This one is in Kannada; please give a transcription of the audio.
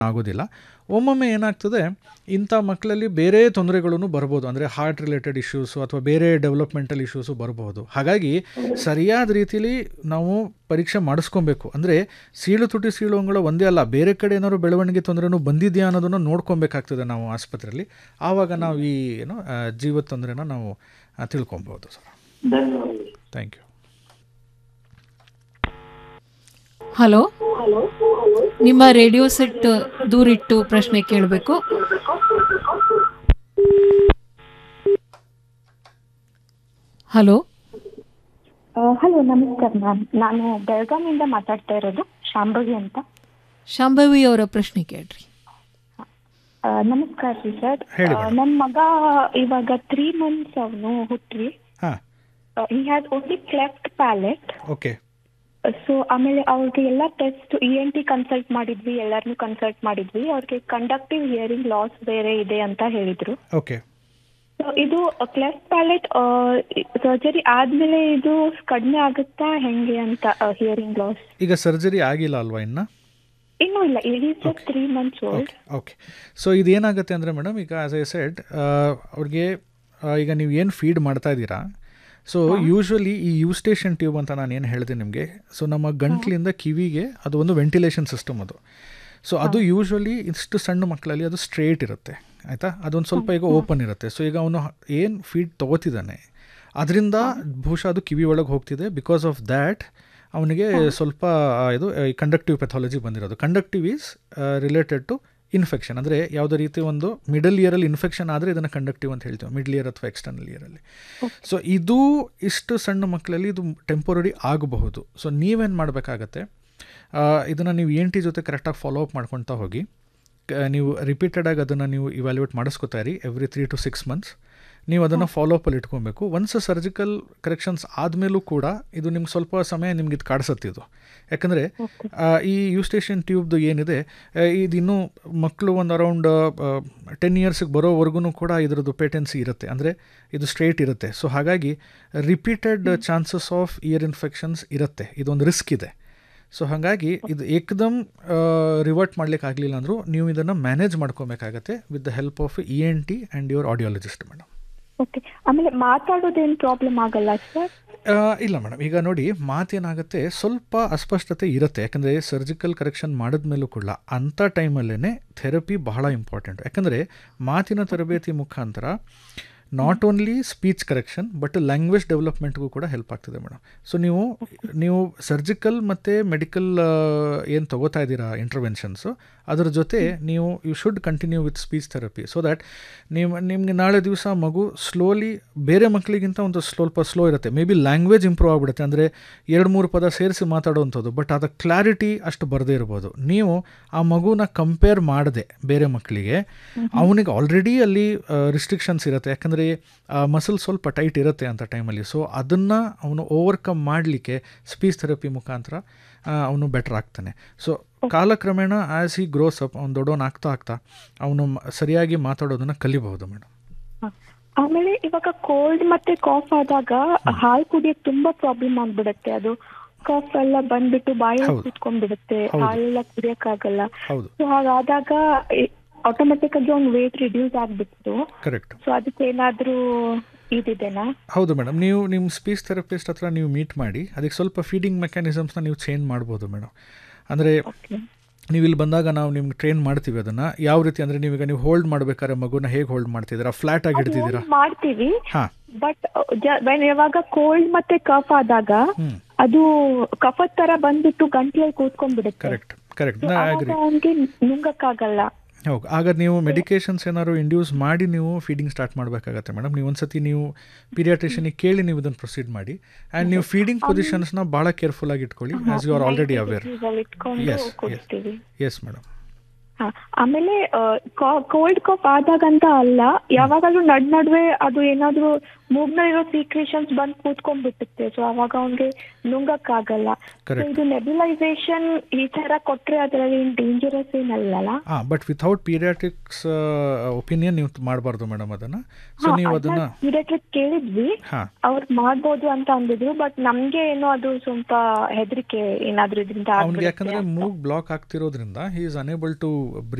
ಆಗೋದಿಲ್ಲ ಒಮ್ಮೊಮ್ಮೆ ಏನಾಗ್ತದೆ ಇಂಥ ಮಕ್ಕಳಲ್ಲಿ ಬೇರೆ ತೊಂದರೆಗಳೂ ಬರ್ಬೋದು ಅಂದರೆ ಹಾರ್ಟ್ ರಿಲೇಟೆಡ್ ಇಶ್ಯೂಸು ಅಥವಾ ಬೇರೆ ಡೆವಲಪ್ಮೆಂಟಲ್ ಇಶ್ಯೂಸು ಬರಬಹುದು ಹಾಗಾಗಿ ಸರಿಯಾದ ರೀತಿಯಲ್ಲಿ ನಾವು ಪರೀಕ್ಷೆ ಮಾಡಿಸ್ಕೊಬೇಕು ಅಂದರೆ ಸೀಳು ತುಟಿ ಸೀಳು ಅಂಗಳ ಒಂದೇ ಅಲ್ಲ ಬೇರೆ ಕಡೆ ಏನಾದ್ರು ಬೆಳವಣಿಗೆ ತೊಂದರೆನೂ ಬಂದಿದೆಯಾ ಅನ್ನೋದನ್ನು ನೋಡ್ಕೊಬೇಕಾಗ್ತದೆ ನಾವು ಆಸ್ಪತ್ರೆಯಲ್ಲಿ ಆವಾಗ ನಾವು ಈ ಏನು ಆ, ಜೀವದ ತೊಂದರೆನ ನಾವು ಆ, ತಿಳ್ಕೊಬೋದು ಸರ್ ಧನ್ಯವಾದಗಳು ಥ್ಯಾಂಕ್ ಯು ಹಲೋ ನಿಮ್ಮ ರೇಡಿಯೋ ಸೆಟ್ ದೂರಿಟ್ಟು ಪ್ರಶ್ನೆ ಕೇಳಬೇಕು ಹಲೋ ಹಲೋ ನಮಸ್ಕಾರ ಮ್ಯಾಮ್ ನಾನು ಬೆಳಗಾವಿಯಿಂದ ಮಾತಾಡ್ತಾ ಇರೋದು ಶಾಂಭವಿ ಅಂತ ಶಾಂಭವಿ ಅವರ ಪ್ರಶ್ನೆ ಕೇಳ್ರಿ ಆ, ನಮಸ್ಕಾರ ರೀ ಸರ್ ಹೇಳಿ ನನ್ನ ಮಗ ಇವಾಗ ತ್ರೀ ಮಂತ್ಸ್ ಅವನು ಹುಟ್ಟ್ರಿ ಹಾಂ he has only cleft palate okay so ಆಮೇಲೆ ಅವ್ರಿಗೆ ಎಲ್ಲ test E N T consult ಮಾಡಿದ್ವಿ ಎಲ್ಲರನ್ನೂ ಕನ್ಸಲ್ಟ್ ಮಾಡಿದ್ವಿ ಅವ್ರಿಗೆ ಕಂಡಕ್ಟಿವ್ ಹಿಯರಿಂಗ್ ಲಾಸ್ ಬೇರೆ ಇದೆ ಅಂತ ಹೇಳಿದ್ರು ಓಕೆ ಸೊ ಇದು ಕ್ಲೆಫ್ಟ್ ಪ್ಯಾಲೆಟ್ ಸರ್ಜರಿ ಆದ್ಮೇಲೆ ಇದು ಕಡಿಮೆ ಆಗುತ್ತಾ ಹೆಂಗೆ ಅಂತ ಹಿಯರಿಂಗ್ ಲಾಸ್ ಈಗ ಸರ್ಜರಿ ಆಗಿಲ್ಲ ಅಲ್ವಾ ಇನ್ನು ಇನ್ನೂ ಇಲ್ಲ it is just three months old okay okay so ಇದೇನಾಗುತ್ತೆ ಅಂದರೆ ಮೇಡಮ್ ಈಗ ಆಸ್ ಐ ಸೆಡ್ ಅವ್ರಿಗೆ ಆ, ಈಗ ನೀವು ಏನು ಫೀಡ್ ಮಾಡ್ತಾ ಇದ್ದೀರಾ ಸೊ ಯೂಶ್ವಲಿ ಈ ಯೂಸ್ಟೇಷನ್ ಟ್ಯೂಬ್ ಅಂತ ನಾನು ಏನು ಹೇಳಿದೆ ನಿಮಗೆ ಸೊ ನಮ್ಮ ಗಂಟ್ಲಿಂದ ಕಿವಿಗೆ ಅದು ಒಂದು ವೆಂಟಿಲೇಷನ್ ಸಿಸ್ಟಮ್ ಅದು ಸೊ ಅದು ಯೂಶ್ವಲಿ ಇಷ್ಟು ಸಣ್ಣ ಮಕ್ಕಳಲ್ಲಿ ಅದು ಸ್ಟ್ರೇಟ್ ಇರುತ್ತೆ ಆಯಿತಾ ಅದೊಂದು ಸ್ವಲ್ಪ ಈಗ ಓಪನ್ ಇರುತ್ತೆ ಸೊ ಈಗ ಅವನು ಏನು ಫೀಡ್ ತೊಗೋತಿದ್ದಾನೆ ಅದರಿಂದ ಬಹುಶಃ ಅದು ಕಿವಿ ಒಳಗೆ ಹೋಗ್ತಿದೆ ಬಿಕಾಸ್ ಆಫ್ ದ್ಯಾಟ್ ಅವನಿಗೆ ಸ್ವಲ್ಪ ಆ, ಇದು ಕಂಡಕ್ಟಿವ್ ಪೆಥಾಲಜಿ ಬಂದಿರೋದು conductive is related to infection ಅಂದರೆ ಯಾವುದೇ ರೀತಿ ಒಂದು ಮಿಡಲ್ ಇಯರಲ್ಲಿ ಇನ್ಫೆಕ್ಷನ್ ಆದರೆ ಇದನ್ನು ಕಂಡಕ್ಟಿವ್ ಅಂತ ಹೇಳ್ತೀವಿ ಮಿಡ್ಲ್ ಇಯರ್ ಅಥವಾ ಎಕ್ಸ್ಟರ್ನಲ್ ಇಯರಲ್ಲಿ ಸೊ ಇದು ಇಷ್ಟು ಸಣ್ಣ ಮಕ್ಕಳಲ್ಲಿ ಇದು ಟೆಂಪರರಿ ಆಗಬಹುದು ಸೊ ನೀವೇನು ಮಾಡಬೇಕಾಗತ್ತೆ ಇದನ್ನು ನೀವು ಎನ್ ಟಿ ಜೊತೆ ಕರೆಕ್ಟಾಗಿ ಫಾಲೋ ಅಪ್ ಮಾಡ್ಕೊತಾ ಹೋಗಿ ಕ- ನೀವು ರಿಪೀಟೆಡಾಗಿ ಅದನ್ನು ನೀವು ಇವ್ಯಾಲ್ಯೂಯೇಟ್ ಮಾಡಿಸ್ಕೊತಾ ಇರಿ every three to six months ನೀವು ಅದನ್ನು ಫಾಲೋ ಅಪ್ಪಲ್ಲಿ ಇಟ್ಕೊಬೇಕು ಒನ್ಸ್ ಸರ್ಜಿಕಲ್ ಕರೆಕ್ಷನ್ಸ್ ಆದಮೇಲೂ ಕೂಡ ಇದು ನಿಮ್ಗೆ ಸ್ವಲ್ಪ ಸಮಯ ನಿಮ್ಗೆ ಇದು ಕಾಡಿಸುತ್ತೆ ಇದು ಯಾಕಂದರೆ ಈ ಯೂಸ್ಟೇಷನ್ ಟ್ಯೂಬ್ದು ಏನಿದೆ ಆ, ಇದು ಇನ್ನೂ ಮಕ್ಕಳು ಒಂದು ಅರೌಂಡ್ ಟೆನ್ ಇಯರ್ಸಿಗೆ ಬರೋವರೆಗೂ ಕೂಡ ಇದರದ್ದು ಪೇಟೆನ್ಸಿ ಇರುತ್ತೆ ಅಂದರೆ ಇದು ಸ್ಟ್ರೇಟ್ ಇರುತ್ತೆ ಸೊ ಹಾಗಾಗಿ repeated chances of ear infections ಇರುತ್ತೆ ಇದೊಂದು ರಿಸ್ಕ್ ಇದೆ ಸೊ ಹಾಗಾಗಿ ಇದು ಏಕದಮ್ ರಿವರ್ಟ್ ಮಾಡ್ಲಿಕ್ಕೆ ಆಗಲಿಲ್ಲ ಅಂದರೂ ನೀವು ಇದನ್ನು ಮ್ಯಾನೇಜ್ ಮಾಡ್ಕೊಬೇಕಾಗತ್ತೆ with the help of E N T and your audiologist madam okay ಆಮೇಲೆ ಮಾತಾಡೋದೇನು ಪ್ರಾಬ್ಲಮ್ ಆಗಲ್ಲ ಸರ್ ಆ, ಇಲ್ಲ ಮೇಡಮ್ ಈಗ ನೋಡಿ ಮಾತೇನಾಗುತ್ತೆ ಸ್ವಲ್ಪ ಅಸ್ಪಷ್ಟತೆ ಇರುತ್ತೆ ಯಾಕಂದರೆ ಸರ್ಜಿಕಲ್ ಕರೆಕ್ಷನ್ ಮಾಡಿದ್ಮೇಲೂ ಕೂಡ ಅಂಥ ಟೈಮಲ್ಲೇ ಥೆರಪಿ ಬಹಳ ಇಂಪಾರ್ಟೆಂಟ್ ಯಾಕಂದರೆ ಮಾತಿನ ತರಬೇತಿ ಮುಖಾಂತರ not only speech correction but language ಡೆವಲಪ್ಮೆಂಟ್ಗೂ ಕೂಡ ಹೆಲ್ಪ್ ಆಗ್ತದೆ ಮೇಡಮ್ ಸೊ ನೀವು ನೀವು ಸರ್ಜಿಕಲ್ ಮತ್ತು ಮೆಡಿಕಲ್ ಏನು ತಗೋತಾ ಇದ್ದೀರಾ ಇಂಟರ್ವೆನ್ಷನ್ಸು ಅದರ ಜೊತೆ ನೀವು you should continue with speech therapy so that ನೀವು ನಿಮಗೆ ನಾಳೆ ದಿವಸ ಮಗು ಸ್ಲೋಲಿ ಬೇರೆ ಮಕ್ಕಳಿಗಿಂತ ಒಂದು ಸ್ವಲ್ಪ ಸ್ಲೋ ಇರುತ್ತೆ ಮೇ ಬಿ ಲ್ಯಾಂಗ್ವೇಜ್ ಇಂಪ್ರೂವ್ ಆಗಿಬಿಡುತ್ತೆ ಅಂದರೆ ಎರಡು ಮೂರು ಪದ ಸೇರಿಸಿ ಮಾತಾಡುವಂಥದ್ದು ಬಟ್ ಅದರ ಕ್ಲಾರಿಟಿ ಅಷ್ಟು ಬರದೇ ಇರ್ಬೋದು ನೀವು ಆ ಮಗುನ ಕಂಪೇರ್ ಮಾಡದೆ ಬೇರೆ ಮಕ್ಕಳಿಗೆ ಅವನಿಗೆ ಆಲ್ರೆಡಿ ಅಲ್ಲಿ ರಿಸ್ಟ್ರಿಕ್ಷನ್ಸ್ ಇರುತ್ತೆ ಯಾಕಂದರೆ ಮಸಲ್ ಸ್ವಲ್ಪ ಟೈಟ್ ಇರುತ್ತೆ ಅಂತ ಟೈಮಲ್ಲಿ ಸೊ ಅದನ್ನು ಅವನು ಓವರ್ಕಮ್ ಮಾಡಲಿಕ್ಕೆ ಸ್ಪೀಚ್ ಥೆರಪಿ ಮುಖಾಂತರ ಅವನು ಬೆಟರ್ ಆಗ್ತಾನೆ ಸೊ ಕಾಲಕ್ರಮೇಣ ಆ್ಯಸ್ ಹಿ ಗ್ರೋಸ್ ಅಪ್ ಅವ್ನು ದೊಡ್ಡವನ್ ಆಗ್ತಾ ಆಗ್ತಾ ಅವನು ಸರಿಯಾಗಿ ಮಾತಾಡೋದನ್ನು ಕಲಿಬಹುದು ಮೇಡಮ್ ಆಮೇಲೆ ಇವಾಗ ಕೋಲ್ಡ್ ಮತ್ತೆ ಕಾಫ್ ಆದಾಗ ಹಾಲು ಕುಡಿಯಕ್ ತುಂಬಾ ಪ್ರಾಬ್ಲಮ್ ಆಗ್ಬಿಡುತ್ತೆ ಅದು ಕಾಫ್ ಎಲ್ಲ ಬಂದ್ಬಿಟ್ಟು ಬಾಯಿ ಹೌದು. ಕುತ್ಕೊಂಡ್ಬಿಡುತ್ತೆ ಹೌದು. ಹಾಲೆಲ್ಲ ಕುಡಿಯಕ್ ಆಗಲ್ಲ ಹೌದು ಸೊ ಹಾಗಾದಾಗ ಆಟೋಮೆಟಿಕ್ ಆಗಿ ಅವ್ನ್ ವೇಟ್ ರಿಡ್ಯೂಸ್ ಆಗ್ಬಿಟ್ಟು ಕರೆಕ್ಟ್ ಸೊ ಅದಕ್ಕೆ ಏನಾದ್ರೂ ಇದಿದೆನಾ ಹೌದು ಮೇಡಮ್ ನೀವು ನಿಮ್ಮ ಸ್ಪೀಚ್ ಥೆರಪಿಸ್ಟ್ ಹತ್ರ ನೀವು ಮೀಟ್ ಮಾಡಿ ಅದಕ್ಕೆ ಸ್ವಲ್ಪ ಫೀಡಿಂಗ್ ಮೆಕ್ಯಾನಿಸಮ್ಸ್ನ ನೀವು ಚೇಂಜ್ ಮಾಡ್ಬೋದು ಮೇಡಮ್ ಅಂದರೆ ನೀವು ಇಲ್ಲಿ ಬಂದಾಗ ನಾವು ನಿಮ್ಗೆ ಟ್ರೈನ್ ಮಾಡ್ತೀವಿ ಅದನ್ನು ಯಾವ ರೀತಿ ಅಂದರೆ ನೀವೀಗ ನೀವು ಹೋಲ್ಡ್ ಮಾಡ್ಬೇಕಾದ್ರೆ ಮಗುನ ಹೇಗೆ ಹೋಲ್ಡ್ ಮಾಡ್ತಿದ್ದೀರಾ ಫ್ಲಾಟ್ ಆಗಿ ಹಿಡ್ತಿದ್ದೀರಾ ಮಾಡ್ತೀವಿ ಹಾಂ ಬಟ್ ಯಾವಾಗ ಕೋಲ್ಡ್ ಮತ್ತೆ ಕಫ್ ಆದಾಗ ಹ್ಮ್. ಅದು ಕಫದ್ ತರ ಬಂದ್ಬಿಟ್ಟು ಗಂಟ್ಲಲ್ಲಿ ಕೂತ್ಕೊಂಡ್ಬಿಡುತ್ತೆ ಕರೆಕ್ಟ್ ಕರೆಕ್ಟ್ So ನಾ ಆವಾಗ ಆಗ್ರಿ ಅವ್ನಿಗೆ ನುಂಗಕ್ಕಾಗಲ್ಲ ಹೌದು ಆಗ ನೀವು ಮೆಡಿಕೇಶನ್ಸ್ ಏನಾದ್ರು ಇಂಡ್ಯೂಸ್ ಮಾಡಿ ನೀವು ಫೀಡಿಂಗ್ ಸ್ಟಾರ್ಟ್ ಮಾಡಬೇಕಾಗತ್ತೆ ಮೇಡಮ್ ನೀವು ಒಂದ್ಸತಿ ನೀವು ಪೀರಿಯಾಟ್ರಿಷನಿಗೆ ಕೇಳಿ ನೀವು ಇದನ್ನು ಪ್ರೊಸೀಡ್ ಮಾಡಿ ಆ್ಯಂಡ್ ನೀವು ಫೀಡಿಂಗ್ ಪೊಸಿಷನ್ಸ್ನ ಭಾಳ ಕೇರ್ಫುಲ್ ಆಗಿ ಇಟ್ಕೊಳ್ಳಿ as you are already aware ಇದ್ರಲ್ಲಿ ಇಟ್ಕೊಂಡು ಎಸ್ ಎಸ್ ಕೊಡ್ತೀವಿ ಎಸ್ ಮೇಡಮ್ ಹಾ ಆಮೇಲೆ ಕೋಲ್ಡ್ ಕಾಫ್ ಆದಾಗಂತ ಅಲ್ಲ ಯಾವಾಗಲೂ ನಡ್ ನಡುವೆ ಅದು ಏನಾದ್ರೂ ಮೂಗ್ನಲ್ಲಿರೋ ಸೀಕ್ರೇಷನ್ಸ್ ಬಂದು ಕೂತ್ಕೊಂಡ್ಬಿಟ್ಟುತ್ತೆ ಸೊ ಅವಾಗ ಅವ್ನಿಗೆ ನುಂಗಕ್ಕಾಗಲ್ಲ So Correct. ಇದು ನೆಬ್ಯುಲೈಸೇಷನ್ ಈ ತರ ಕೊಟ್ರೆ ಅದರಲ್ಲಿ ಡೇಂಜರಸ್ ಏನಲ್ಲಲ್ಲ ಹಾಂ ಬಟ್ ವಿಥೌಟ್ ಪೀರಿಯಾಟಿಕ್ಸ್ ಒಪಿನಿಯನ್ ನೀವು ಮಾಡಬಾರ್ದು ಮೇಡಮ್ ಅದನ್ನು ಸೊ ನೀವು ಅದನ್ನು ಪೀಡಿಯಾಟ್ರಿಕ್ ಕೇಳಿದ್ವಿ ಹಾಂ ಅವ್ರು ಮಾಡ್ಬೋದು ಅಂತ ಅಂದಿದ್ರು ಬಟ್ ನಮ್ಗೆ ಏನೋ ಅದು ಸ್ವಲ್ಪ ಹೆದರಿಕೆ ಏನಾದ್ರೂ ಇದರಿಂದ ಅವ್ನಿಗೆ ಯಾಕಂದರೆ ಮೂಗ್ ಬ್ಲಾಕ್ ಆಗ್ತಿರೋದ್ರಿಂದ ಹಿ ಈಸ್ ಅನೇಬಲ್ ಟು